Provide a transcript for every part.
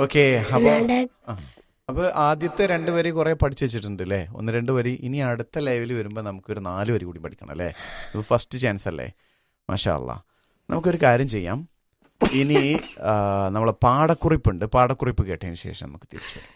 Okay അപ്പൊ അല്ലാണ്ട് ആ. അപ്പൊ ആദ്യത്തെ രണ്ട് വരി കുറെ പഠിച്ചു വെച്ചിട്ടുണ്ട് അല്ലേ ഒന്ന് രണ്ട് വരി ഇനി അടുത്ത ലൈവിൽ വരുമ്പോൾ നമുക്കൊരു നാല് വരി കൂടി പഠിക്കണം അല്ലേ ഇത് ഫസ്റ്റ് ചാൻസ് അല്ലേ മാഷാ അല്ലാ നമുക്കൊരു കാര്യം ചെയ്യാം ഇനി ആ, നമ്മളെ പാടക്കുറിപ്പുണ്ട് പാടക്കുറിപ്പ് കേട്ടതിന് ശേഷം നമുക്ക് തിരിച്ചു വരാം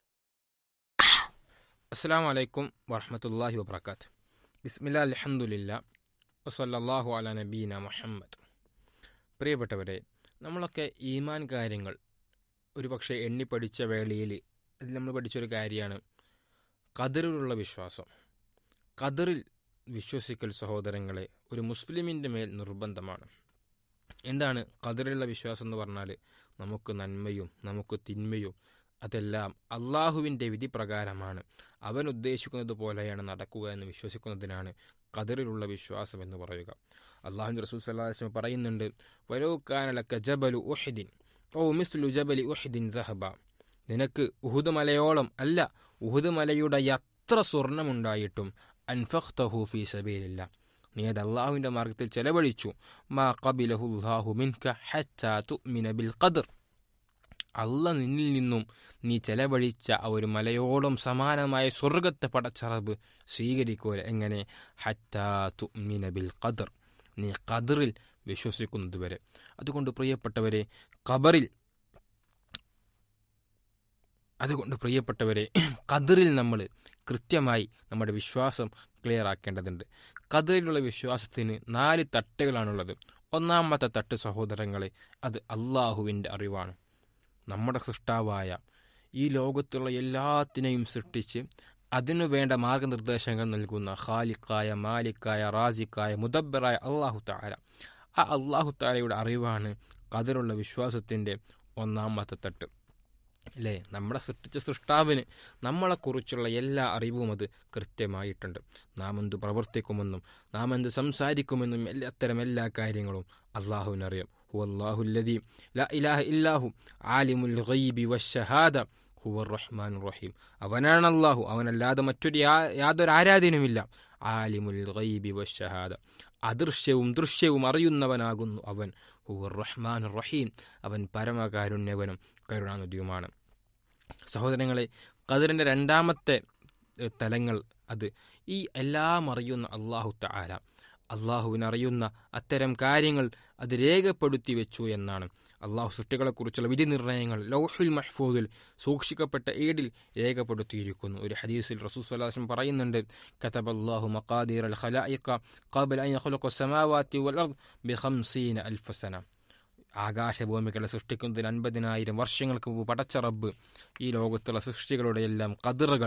അസ്സാം വലൈക്കും വറഹമത്തല്ലാഹി വബർക്കാത്ത് ബിസ്മില്ല അലഹമുല്ല വസല്ലാഹു അല നബീന മുഹമ്മദ് പ്രിയപ്പെട്ടവരെ നമ്മളൊക്കെ ഈമാൻ കാര്യങ്ങൾ ഒരു പക്ഷേ എണ്ണി പഠിച്ച വേളയിൽ അതിൽ നമ്മൾ പഠിച്ചൊരു കാര്യമാണ് കതിറിലുള്ള വിശ്വാസം കതിറിൽ വിശ്വസിക്കൽ സഹോദരങ്ങളെ ഒരു മുസ്ലിമിൻ്റെ മേൽ നിർബന്ധമാണ് എന്താണ് കതിറിലുള്ള വിശ്വാസം എന്ന് പറഞ്ഞാൽ നമുക്ക് നന്മയും നമുക്ക് തിന്മയും അതെല്ലാം അള്ളാഹുവിൻ്റെ വിധി പ്രകാരമാണ് അവൻ ഉദ്ദേശിക്കുന്നത് പോലെയാണ് നടക്കുക എന്ന് വിശ്വസിക്കുന്നതിനാണ് കതിറിലുള്ള വിശ്വാസം എന്ന് പറയുക അള്ളാഹു റസൂൽ സല്ലാഹു പറയുന്നുണ്ട് വലോക്കാനലക്ക ജബലു ഉഹിദിൻ ഓ മിസ്ലു ജബലി ഉഹിദിൻ ദഹബ നിനക്ക് ഉഹുദ് മലയോളം അല്ല ഉഹുദ് മലയുടെ എത്ര സ്വർണമുണ്ടായിട്ടും അൻഫഖ്തഹു ഫീ സബീലില്ല നീ അത് അള്ളാഹുവിൻ്റെ മാർഗത്തിൽ ചെലവഴിച്ചു മാ ഖബിലഹുല്ലാഹു മിൻക ഹത്താ തുഅ്മിന ബിൽ ഖദർ അല്ല നിന്നിൽ നിന്നും നീ ചെലവഴിച്ച ആ ഒരു മലയോളം സമാനമായ സ്വർഗത്തെ പടച്ചറബ് സ്വീകരിക്കൂല എങ്ങനെ ഹറ്റാ തുഅ്മിന ബിൽ ഖദർ നീ ഖദറിൽ വിശ്വസിക്കുന്നത് വരെ അതുകൊണ്ട് പ്രിയപ്പെട്ടവരെ ഖബറിൽ അതുകൊണ്ട് പ്രിയപ്പെട്ടവരെ ഖദറിൽ നമ്മൾ കൃത്യമായി നമ്മുടെ വിശ്വാസം ക്ലിയർ ആക്കേണ്ടതുണ്ട് ഖദറിലുള്ള വിശ്വാസത്തിന് നാല് തട്ടുകളാണുള്ളത് ഒന്നാമത്തെ തട്ട് സഹോദരങ്ങളെ അത് അള്ളാഹുവിൻ്റെ അറിവാണ് നമ്മുടെ സൃഷ്ടാവായ ഈ ലോകത്തുള്ള എല്ലാത്തിനെയും സൃഷ്ടിച്ച് അതിനു വേണ്ട മാർഗനിർദ്ദേശങ്ങൾ നൽകുന്ന ഖാലിക്കായ മാലിക്കായ റാസിക്കായ മുദബ്ബറായ അള്ളാഹു താര ആ അള്ളാഹു താരയുടെ അറിവാണ് കതിരുള്ള വിശ്വാസത്തിൻ്റെ ഒന്നാമത്തെ തട്ട് അല്ലേ നമ്മളെ സൃഷ്ടിച്ച സൃഷ്ടാവിന് നമ്മളെക്കുറിച്ചുള്ള എല്ലാ അറിവും അത് കൃത്യമായിട്ടുണ്ട് നാം എന്ത് പ്രവർത്തിക്കുമെന്നും നാം എന്ത് സംസാരിക്കുമെന്നും എല്ലാ അത്തരം എല്ലാ കാര്യങ്ങളും അള്ളാഹുവിനറിയാം ഹു അള്ളാഹുല്ലദീം ലാ ഇലാഹ ഇല്ലാഹു ആലിമുൽ ഗൈബി വശഹാദ ഹുവർ റഹ്മാൻ റഹീം അവനാണ് അള്ളാഹു അവനല്ലാതെ മറ്റൊരു യാ- യാതൊരു ആരാധനയുമില്ല ആലിമുൽ ഗൈബി വശഹാദ അദൃശ്യവും ദൃശ്യവും അറിയുന്നവനാകുന്നു അവൻ ഹുവർ റഹ്മാൻ റഹീം അവൻ പരമകാരുണ്യവനും കരുണാനിധിയുമാണ് സഹോദരങ്ങളെ ഖദറിൻ്റെ രണ്ടാമത്തെ എഹ്, തലങ്ങൾ അത് ഈ എല്ലാം അറിയുന്ന അള്ളാഹു തആല അള്ളാഹുവിനറിയുന്ന അത്തരം കാര്യങ്ങൾ അത് രേഖപ്പെടുത്തി വെച്ചു എന്നാണ് അള്ളാഹു സൃഷ്ടികളെക്കുറിച്ചുള്ള വിധി നിർണയങ്ങൾ ലൗഹുൽ മഹ്ഫൂദിൽ സൂക്ഷിക്കപ്പെട്ട ഏടിൽ രേഖപ്പെടുത്തിയിരിക്കുന്നു ഒരു ഹദീസിൽ റസൂൽ സ്വലാസ്ലം പറയുന്നുണ്ട് കതബല്ലാഹു മഖാദീർ അൽ ഖലായിഖ ഖബൽ അൻ യഖ്ലുഖ സമാവാതി വൽ അർദ് ബിഖംസീന അൽഫ സന ആകാശഭൂമികളെ സൃഷ്ടിക്കുന്നതിന് അൻപതിനായിരം വർഷങ്ങൾക്ക് മുമ്പ് പടച്ച റബ്ബ് ഈ ലോകത്തുള്ള സൃഷ്ടികളുടെ എല്ലാം കതിറുകൾ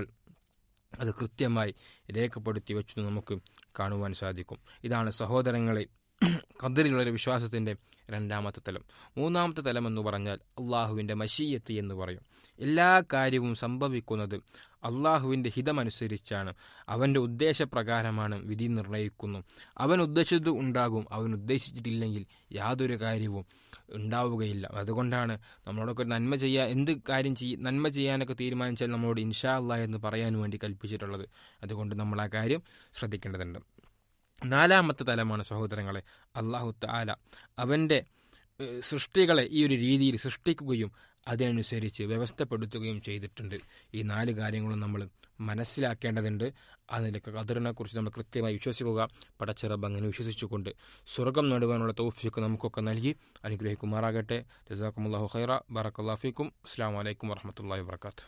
അത് കൃത്യമായി രേഖപ്പെടുത്തി വെച്ചു നമുക്ക് കാണുവാൻ സാധിക്കും ഇതാണ് സഹോദരങ്ങളെ കതിരിലുള്ള ഒരു വിശ്വാസത്തിൻ്റെ രണ്ടാമത്തെ തലം മൂന്നാമത്തെ തലം എന്ന് പറഞ്ഞാൽ അള്ളാഹുവിൻ്റെ മഷീയത്ത് എന്ന് പറയും എല്ലാ കാര്യവും സംഭവിക്കുന്നത് അള്ളാഹുവിൻ്റെ ഹിതമനുസരിച്ചാണ് അവൻ്റെ ഉദ്ദേശപ്രകാരമാണ് വിധി നിർണ്ണയിക്കുന്നു അവൻ ഉദ്ദേശിച്ചത് ഉണ്ടാകും അവൻ ഉദ്ദേശിച്ചിട്ടില്ലെങ്കിൽ യാതൊരു കാര്യവും ഉണ്ടാവുകയില്ല അതുകൊണ്ടാണ് നമ്മളോടൊക്കെ ഒരു നന്മ ചെയ്യാൻ എന്ത് കാര്യം ചെയ്യ നന്മ ചെയ്യാനൊക്കെ തീരുമാനിച്ചാൽ നമ്മളോട് ഇൻഷാ അള്ളാഹ് എന്ന് പറയാൻ വേണ്ടി കൽപ്പിച്ചിട്ടുള്ളത് അതുകൊണ്ട് നമ്മൾ ആ കാര്യം ശ്രദ്ധിക്കേണ്ടതുണ്ട് നാലാമത്തെ തലമാണ് സഹോദരങ്ങളെ അള്ളാഹു താല അവൻ്റെ ഏഹ്, സൃഷ്ടികളെ ഈ ഒരു രീതിയിൽ സൃഷ്ടിക്കുകയും അതനുസരിച്ച് വ്യവസ്ഥപ്പെടുത്തുകയും ചെയ്തിട്ടുണ്ട് ഈ നാല് കാര്യങ്ങളും നമ്മൾ മനസ്സിലാക്കേണ്ടതുണ്ട് അതിലേക്ക് കതിറിനെ കുറിച്ച് നമ്മൾ കൃത്യമായി വിശ്വസിക്കുക പടച്ചിറബ് അങ്ങനെ വിശ്വസിച്ചുകൊണ്ട് സ്വർഗം നേടുവാനുള്ള തൗഫീക്ക് നമുക്കൊക്കെ നൽകി അനുഗ്രഹിക്കുമാറാകട്ടെ ജസാക്കുമുല്ലാഹു ഖൈറ ബറക്കല്ലാഫിക്കും അസ്സാം വലൈക്കും വർഹമത്തല്ലാ വാത്തു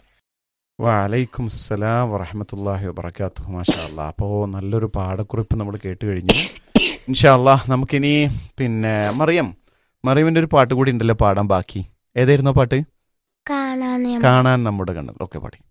വലൈക്കും അസ്സലാം വറഹമത്തല്ലാഹി വബർക്കാത്തു മാഷാ അല്ലാ അപ്പോൾ നല്ലൊരു പാടക്കുറിപ്പ് നമ്മൾ കേട്ട് കഴിഞ്ഞു ഇൻഷാ അല്ലാ നമുക്കിനി പിന്നെ മറിയം മറിയമിൻ്റെ ഒരു പാട്ട് കൂടി ഉണ്ടല്ലോ പാടാൻ ബാക്കി ഏതായിരുന്നു ആ പാട്ട് കാണാൻ കാണാൻ നമ്മുടെ കണ്ണൽ ഓക്കെ പാടി